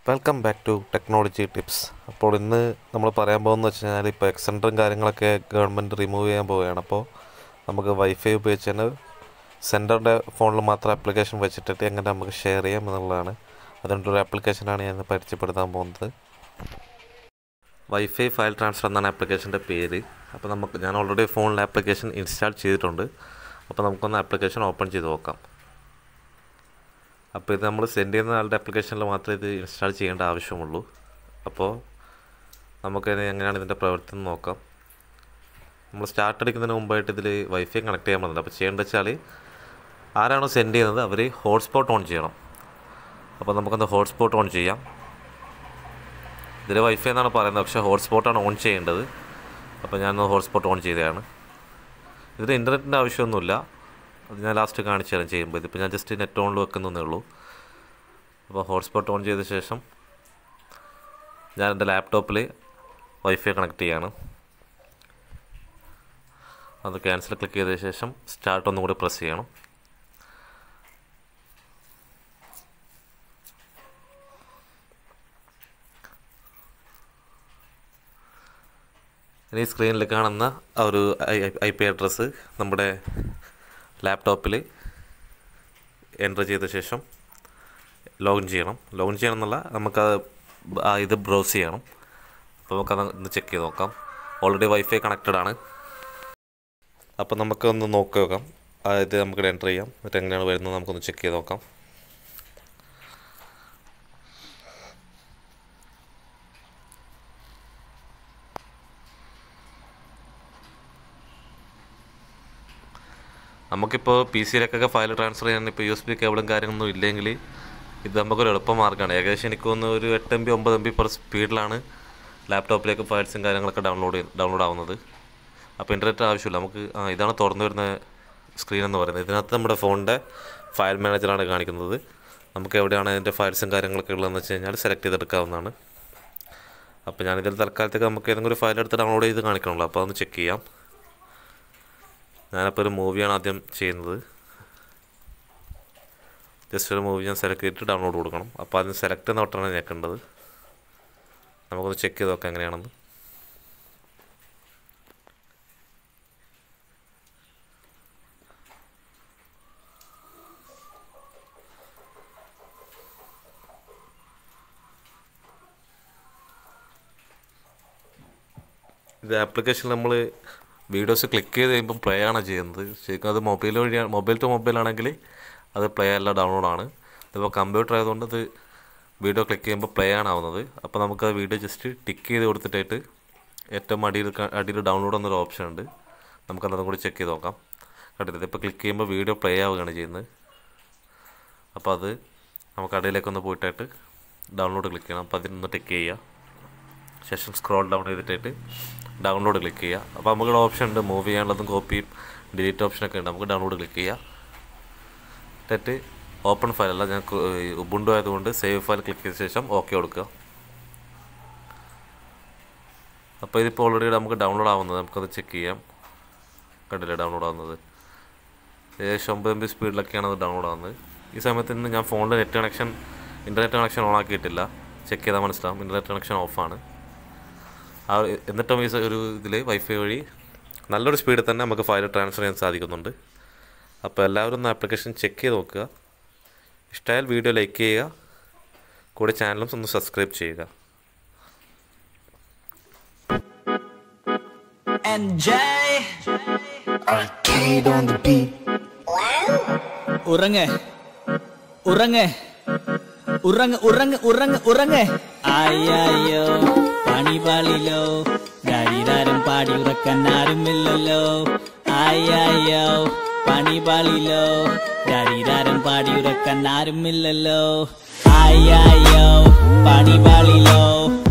Welcome back to technology tips അപ്പോൾ ഇന്ന് നമ്മൾ പറയാൻ പോകുന്നത് വെച്ച് കഴിഞ്ഞാൽ ഇപ്പോൾ എക്സെൻഡറും കാര്യങ്ങളൊക്കെ ഗവൺമെൻറ് റിമൂവ് ചെയ്യാൻ പോവുകയാണ് അപ്പോൾ നമുക്ക് വൈഫൈ ഉപയോഗിച്ച് തന്നെ സെൻറ്ററിൻ്റെ ഫോണിൽ മാത്രം ആപ്ലിക്കേഷൻ വെച്ചിട്ടിട്ട് എങ്ങനെ നമുക്ക് ഷെയർ ചെയ്യാം എന്നുള്ളതാണ് അതുകൊണ്ടൊരു ആപ്ലിക്കേഷനാണ് ഞാൻ ഇന്ന് പരിചയപ്പെടുത്താൻ പോകുന്നത് വൈഫൈ ഫയൽ ട്രാൻസ്ഫർ എന്നാണ് ആപ്ലിക്കേഷൻ്റെ പേര് അപ്പോൾ നമുക്ക് ഞാൻ ഓൾറെഡി ഫോണിൽ ആപ്ലിക്കേഷൻ ഇൻസ്റ്റാൾ ചെയ്തിട്ടുണ്ട് അപ്പോൾ നമുക്കൊന്ന് ആപ്ലിക്കേഷൻ ഓപ്പൺ ചെയ്ത് നോക്കാം അപ്പോൾ ഇത് നമ്മൾ സെൻഡ് ചെയ്യുന്ന ആളുടെ ആപ്ലിക്കേഷനിൽ മാത്രമേ ഇത് ഇൻസ്റ്റാൾ ചെയ്യേണ്ട ആവശ്യമുള്ളൂ അപ്പോൾ നമുക്ക് ഇനി എങ്ങനെയാണ് ഇതിൻ്റെ പ്രവർത്തനം നോക്കാം നമ്മൾ സ്റ്റാർട്ട് അടിക്കുന്നതിന് മുമ്പായിട്ട് ഇതിൽ വൈഫൈ കണക്ട് ചെയ്യാൻ പറ്റുന്നത് അപ്പോൾ ചെയ്യേണ്ടത് വെച്ചാൽ ആരാണോ സെൻഡ് ചെയ്യുന്നത് അവർ ഹോട്ട്സ്പോട്ട് ഓൺ ചെയ്യണം അപ്പോൾ നമുക്കൊന്ന് ഹോട്ട്സ്പോട്ട് ഓൺ ചെയ്യാം ഇതിൽ വൈഫൈ എന്നാണ് പറയുന്നത് പക്ഷേ ഹോട്ട്സ്പോട്ടാണ് ഓൺ ചെയ്യേണ്ടത് അപ്പോൾ ഞാൻ ഹോട്ട്സ്പോട്ട് ഓൺ ചെയ്തതാണ് ഇതിൽ ഇൻ്റർനെറ്റിൻ്റെ ആവശ്യമൊന്നുമില്ല അത് ഞാൻ ലാസ്റ്റ് കാണിച്ചു തരാം ചെയ്യുമ്പോൾ ഇതിപ്പോൾ ഞാൻ ജസ്റ്റ് നെറ്റ് ഓണിൽ വെക്കുന്നതേ ഉള്ളൂ അപ്പോൾ ഹോട്ട്സ്പോട്ട് ഓൺ ചെയ്ത ശേഷം ഞാൻ എൻ്റെ ലാപ്ടോപ്പിൽ വൈഫൈ കണക്ട് ചെയ്യാണ് അത് ക്യാൻസൽ ക്ലിക്ക് ചെയ്ത ശേഷം സ്റ്റാർട്ട് ഒന്നും കൂടി പ്രസ് ചെയ്യണം ഇനി സ്ക്രീനിൽ കാണുന്ന ആ ഒരു ഐ പി അഡ്രസ്സ് നമ്മുടെ ലാപ്ടോപ്പിൽ എൻ്റർ ചെയ്ത ശേഷം ലോഗിൻ ചെയ്യണം ലോഗിൻ ചെയ്യണം എന്നുള്ള നമുക്ക് ആ ഇത് ബ്രൗസ് ചെയ്യണം അപ്പോൾ നമുക്കത് ഒന്ന് ചെക്ക് ചെയ്ത് നോക്കാം ഓൾറെഡി വൈഫൈ കണക്റ്റഡ് ആണ് അപ്പോൾ നമുക്കൊന്ന് നോക്കി നോക്കാം ആ ഇത് നമുക്ക് എൻ്റർ ചെയ്യാം എന്നിട്ട് എങ്ങനെയാണ് വരുന്നത് നമുക്കൊന്ന് ചെക്ക് ചെയ്ത് നോക്കാം നമുക്കിപ്പോൾ പി സിയിലേക്കൊക്കെ ഫയൽ ട്രാൻസ്ഫർ ചെയ്യാൻ ഇപ്പോൾ യു എസ് ബി കേബിളും കാര്യങ്ങളൊന്നും ഇല്ലെങ്കിൽ ഇത് നമുക്കൊരു എളുപ്പമാർഗ്ഗമാണ് ഏകദേശം എനിക്ക് തോന്നുന്നു ഒരു എട്ട് എം ബി ഒമ്പത് എം ബി പെർ സ്പീഡിലാണ് ലാപ്ടോപ്പിലേക്ക് ഫയൽസും കാര്യങ്ങളൊക്കെ ഡൗൺലോഡ് ഡൗൺലോഡ് ആവുന്നത് അപ്പോൾ ഇൻ്റർനെറ്റ് ആവശ്യമില്ല നമുക്ക് ആ ഇതാണ് തുറന്നു വരുന്ന സ്ക്രീൻ എന്ന് പറയുന്നത് ഇതിനകത്ത് നമ്മുടെ ഫോണിൻ്റെ ഫയൽ മാനേജറാണ് കാണിക്കുന്നത് നമുക്ക് എവിടെയാണ് അതിൻ്റെ ഫയൽസും കാര്യങ്ങളൊക്കെ ഉള്ളതെന്ന് വെച്ച് കഴിഞ്ഞാൽ സെലക്ട് ചെയ്തെടുക്കാവുന്നതാണ് അപ്പോൾ ഞാനിതിൽ തൽക്കാലത്തേക്ക് നമുക്ക് ഏതെങ്കിലും ഒരു ഫയൽ എടുത്ത് ഡൗൺലോഡ് ചെയ്ത് കാണിക്കണമല്ലോ അപ്പോൾ അതൊന്ന് ചെക്ക് ചെയ്യാം ഞാനപ്പോൾ ഒരു മൂവിയാണ് ആദ്യം ചെയ്യുന്നത് ജസ്റ്റ് ഒരു മൂവി ഞാൻ സെലക്ട് ചെയ്തിട്ട് ഡൗൺലോഡ് കൊടുക്കണം അപ്പോൾ അതിന് സെലക്ട് എന്ന ബട്ടണാണ് ഞെക്കേണ്ടത് നമുക്കൊന്ന് ചെക്ക് ചെയ്ത് നോക്കാം എങ്ങനെയാണെന്ന് ഇത് ആപ്ലിക്കേഷൻ നമ്മൾ വീഡിയോസ് ക്ലിക്ക് ചെയ്ത് കഴിയുമ്പോൾ പ്ലേ ആണ് ചെയ്യുന്നത് ശരിക്കും അത് മൊബൈൽ വഴിയാണ് മൊബൈൽ ടു മൊബൈൽ ആണെങ്കിൽ അത് പ്ലേ അല്ല ഡൗൺലോഡ് ആണ് ഇതിപ്പോൾ കമ്പ്യൂട്ടർ ആയതുകൊണ്ട് ഇത് വീഡിയോ ക്ലിക്ക് ചെയ്യുമ്പോൾ പ്ലേ ആണ് ആവുന്നത് അപ്പോൾ നമുക്ക് ആ വീഡിയോ ജസ്റ്റ് ടിക്ക് ചെയ്ത് കൊടുത്തിട്ടായിട്ട് ഏറ്റവും അടിയിൽ അടിയിൽ ഡൗൺലോഡ് എന്നൊരു ഓപ്ഷൻ ഉണ്ട് നമുക്കത് അതും കൂടി ചെക്ക് ചെയ്ത് നോക്കാം കണ്ടില്ല ഇപ്പോൾ ക്ലിക്ക് ചെയ്യുമ്പോൾ വീഡിയോ പ്ലേ ആവുകയാണ് ചെയ്യുന്നത് അപ്പോൾ അത് നമുക്ക് അടിയിലേക്കൊന്ന് പോയിട്ടായിട്ട് ഡൗൺലോഡ് ക്ലിക്ക് ചെയ്യണം അപ്പോൾ അതിനൊന്ന് ടിക്ക് ചെയ്യുക ശേഷം സ്ക്രോൾ ഡൗൺ ചെയ്തിട്ടായിട്ട് ഡൗൺലോഡ് ക്ലിക്ക് ചെയ്യുക അപ്പോൾ നമുക്കൊരു ഓപ്ഷൻ ഉണ്ട് മൂവ് ചെയ്യാനുള്ളതും കോപ്പിയും ഡിലീറ്റ് ഓപ്ഷനൊക്കെ ഉണ്ട് നമുക്ക് ഡൗൺലോഡ് ക്ലിക്ക് ചെയ്യുക എന്നിട്ട് ഓപ്പൺ ഫയൽ അല്ല ഞാൻ ഉബുണ്ടു ആയതുകൊണ്ട് സേവ് ഫയൽ ക്ലിക്ക് ചെയ്ത ശേഷം ഓക്കെ കൊടുക്കുക അപ്പോൾ ഇതിപ്പോൾ ഓൾറെഡി നമുക്ക് ഡൗൺലോഡ് ആവുന്നത് നമുക്കത് ചെക്ക് ചെയ്യാം കണ്ടില്ലേ ഡൗൺലോഡ് ആവുന്നത് ഏകദേശം ഒമ്പത് എം ബി സ്പീഡിലൊക്കെയാണ് അത് ഡൗൺലോഡ് ആവുന്നത് ഈ സമയത്ത് ഇന്ന് ഞാൻ ഫോണിൽ net connection internet connection on ആക്കിയിട്ടില്ല ചെക്ക് ചെയ്താൽ മനസ്സിലാവും ഇൻ്റർനെറ്റ് കണക്ഷൻ ഓഫാണ് ആ എന്നിട്ടും ഈ ഒരു ഇതിൽ വൈഫൈ വഴി നല്ലൊരു സ്പീഡിൽ തന്നെ നമുക്ക് ഫയൽ ട്രാൻസ്ഫർ ചെയ്യാൻ സാധിക്കുന്നുണ്ട് അപ്പോൾ എല്ലാവരും ഒന്ന് ആപ്ലിക്കേഷൻ ചെക്ക് ചെയ്ത് നോക്കുക ഇഷ്ടമായാൽ വീഡിയോ ലൈക്ക് ചെയ്യുക കൂടെ ചാനലും ഒന്ന് സബ്സ്ക്രൈബ് ചെയ്യുക NJ Arcade on the beat. ഉറങ്ങ് ഉറങ്ങ് ഉറങ്ങ് ഉറങ്ങ് ഉറങ്ങ് ഉറങ്ങ് അയ്യോ പണി പാളിലോ ദരിദാരം പാടി ഉറക്കാൻ ആരുമില്ലല്ലോ അയ്യോ പണി പാളിലോ ദരിദാരം പാടി ഉറക്കാൻ ആരുമില്ലല്ലോ അയ്യോ പണി പാളിലോ